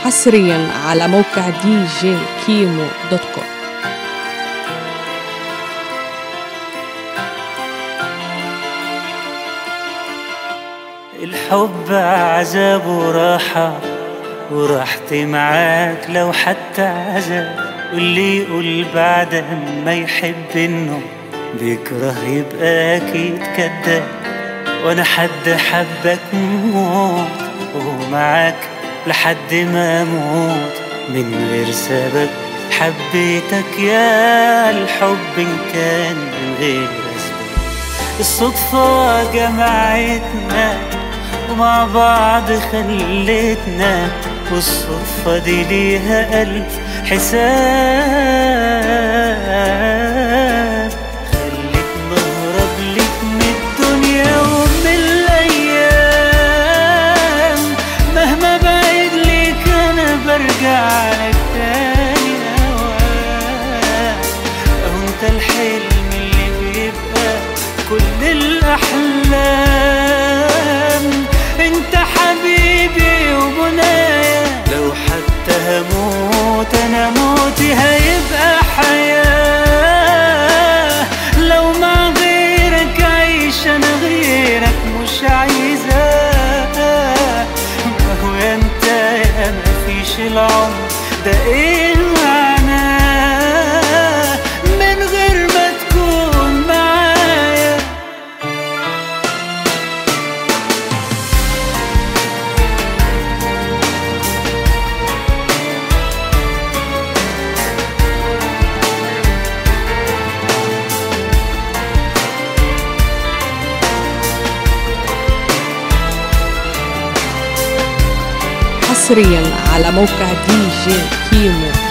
حصريا على موقع دي جي كيمو دوت كوم الحب عذاب وراحة وراحتي معاك لو حتى عذاب واللي يقول بعد ما يحب انه بيكره يبقى اكيد كداب وانا حد حبك موت ومعاك لحد ما اموت من غير سبب حبيتك يا الحب ان كان من غير اسباب الصدفة جمعتنا ومع بعض خلتنا والصدفة دي ليها ألف حساب خلتنا نهرب لك من الدنيا ومن الأيام مهما بعيد ليك أنا برجع لك تاني هواك أهو أنت الحلم اللي بيبقى كل الأحلام أنت حبيبي وبنايا لو حتى هموت أنا موتي هيبقى حياة لو مع غيرك عيش أنا غيرك مش عايزة ما هو يا أنت يا مفيش العمر ده إيه معناه من غير ما تكون معايا حصريا على موقع دي جي كيمو